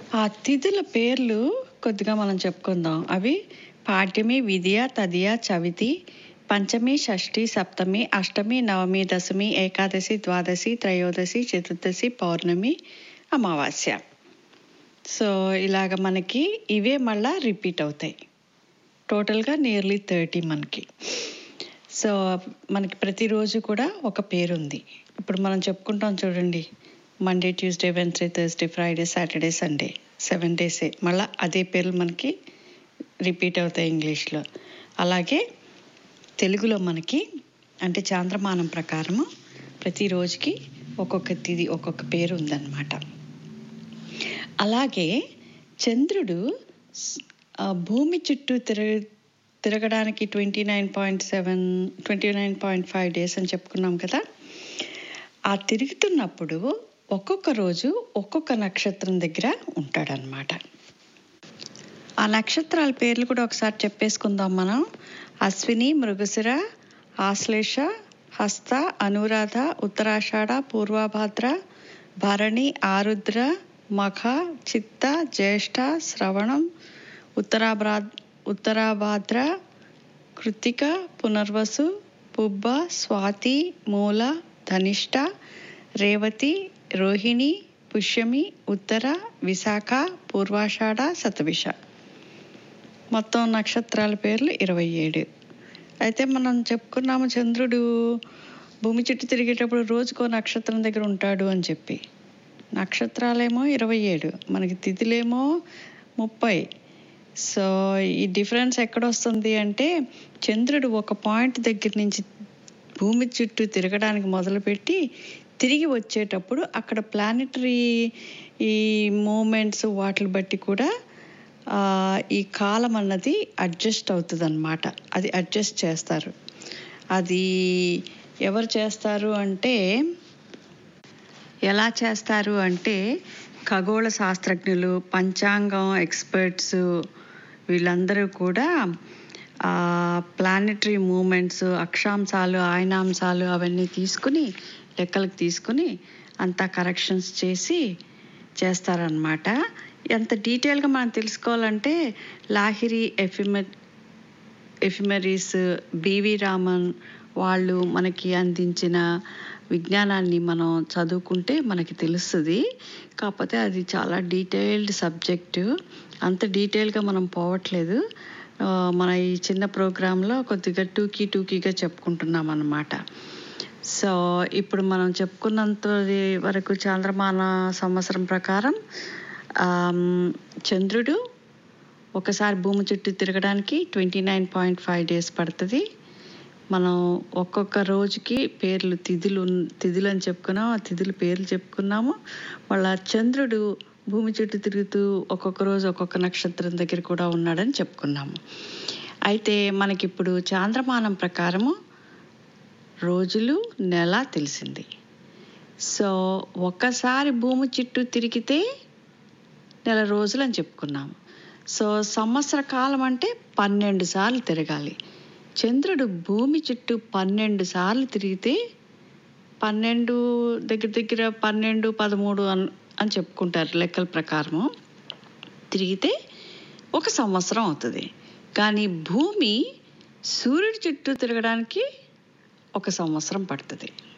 ఆ తిథుల పేర్లు కొద్దిగా మనం చెప్పుకుందాం అవి పాడ్యమి విద్య తదియ చవితి పంచమి షష్ఠి సప్తమి అష్టమి నవమి దశమి ఏకాదశి ద్వాదశి త్రయోదశి చతుర్దశి పౌర్ణమి అమావాస్య సో ఇలాగ మనకి ఇవే మళ్ళా రిపీట్ అవుతాయి టోటల్గా నియర్లీ థర్టీ మనకి సో మనకి ప్రతిరోజు కూడా ఒక పేరు ఉంది ఇప్పుడు మనం చెప్పుకుంటాం చూడండి Monday Tuesday Wednesday Thursday Friday Saturday Sunday seven డేసే మళ్ళీ అదే పేర్లు మనకి రిపీట్ అవుతాయి ఇంగ్లీష్లో అలాగే తెలుగులో మనకి అంటే చాంద్రమానం ప్రకారము ప్రతిరోజుకి ఒక్కొక్క తిది ఒక్కొక్క పేరు ఉందన్నమాట అలాగే చంద్రుడు స్- ఆ భూమి చుట్టూ తిరగ తిరగడానికి twenty nine point seven twenty nine point five days అని చెప్పుకున్నాం కదా ఆ తిరుగుతున్నప్పుడు ఒక్కొక్క రోజు ఒక్కొక్క నక్షత్రం దగ్గర ఉంటాడనమాట ఆ నక్షత్రాల పేర్లు కూడా ఒకసారి చెప్పేసుకుందాం మనం అశ్విని మృగశిర ఆశ్లేష హస్త అనురాధ ఉత్తరాషాఢ పూర్వభాద్ర భరణి ఆరుద్ర మఖ చిత్త జ్యేష్ఠ శ్రవణం ఉత్తరాభ్రా ఉత్తరాభాద్ర కృతిక పునర్వసు పుబ్బ స్వాతి మూల ధనిష్ట రేవతి రోహిణి పుష్యమి ఉత్తర విశాఖ పూర్వాషాఢ శతభిష మొత్తం నక్షత్రాల పేర్లు ఇరవై ఏడు అయితే మనం చెప్పుకున్నాము చంద్రుడు భూమి చుట్టూ తిరిగేటప్పుడు రోజుకో నక్షత్రం దగ్గర ఉంటాడు అని చెప్పి నక్షత్రాలేమో ఇరవై ఏడు మనకి తిథులేమో ముప్పై సో ఈ డిఫరెన్స్ ఎక్కడొస్తుంది అంటే చంద్రుడు ఒక పాయింట్ దగ్గర నుంచి భూమి చుట్టూ తిరగడానికి మొదలుపెట్టి తిరిగి వచ్చేటప్పుడు అక్కడ ప్లానెటరీ ఈ మూమెంట్స్ వాటిని బట్టి కూడా ఆ, ఈ కాలం అన్నది అడ్జస్ట్ అవుతుంది అనమాట అది అడ్జస్ట్ చేస్తారు అది ఎవరు చేస్తారు అంటే ఎలా చేస్తారు అంటే ఖగోళ శాస్త్రజ్ఞులు పంచాంగం ఎక్స్పర్ట్స్ వీళ్ళందరూ కూడా ప్లానెటరీ మూమెంట్స్ అక్షాంశాలు ఆయనాంశాలు అవన్నీ తీసుకుని లెక్కలకు తీసుకుని అంతా కరెక్షన్స్ చేసి చేస్తారనమాట ఎంత డీటెయిల్గా మనం తెలుసుకోవాలంటే లాహిరి ఎఫిమె ఎఫిమరీస్ బివి రామన్ వాళ్ళు మనకి అందించిన విజ్ఞానాన్ని మనం చదువుకుంటే మనకి తెలుస్తుంది కాకపోతే అది చాలా డీటెయిల్డ్ సబ్జెక్టు అంత డీటెయిల్గా మనం పోవట్లేదు ఆ, మన ఈ చిన్న ప్రోగ్రాంలో కొద్దిగా టూకీ టూకీగా చెప్పుకుంటున్నాం అన్నమాట సో ఇప్పుడు మనం చెప్పుకున్నంత వరకు చాంద్రమాన సంవత్సరం ప్రకారం ఆమ్, చంద్రుడు ఒకసారి భూమి చుట్టూ తిరగడానికి twenty nine point five days పడుతుంది మనం ఒక్కొక్క రోజుకి పేర్లు తిథులు ఉన్- తిథులు అని చెప్పుకున్నాం ఆ తిథుల పేర్లు చెప్పుకున్నాము మళ్ళా చంద్రుడు భూమి చుట్టూ తిరుగుతూ ఒక్కొక్క రోజు ఒక్కొక్క నక్షత్రం దగ్గర కూడా ఉన్నాడని చెప్పుకున్నాము అయితే మనకిప్పుడు చాంద్రమానం ప్రకారము రోజులు నెల తెలిసింది సో ఒక్కసారి భూమి చుట్టూ తిరిగితే నెల రోజులు అని చెప్పుకున్నాము సో సంవత్సర కాలం అంటే పన్నెండు సార్లు తిరగాలి చంద్రుడు భూమి చుట్టూ పన్నెండు సార్లు తిరిగితే పన్నెండు దగ్గర దగ్గర పన్నెండు పదమూడు అని అని చెప్పుకుంటారు లెక్కల ప్రకారము తిరిగితే ఒక సంవత్సరం అవుతుంది కానీ భూమి సూర్యుడి చుట్టూ తిరగడానికి ఒక సంవత్సరం పడుతుంది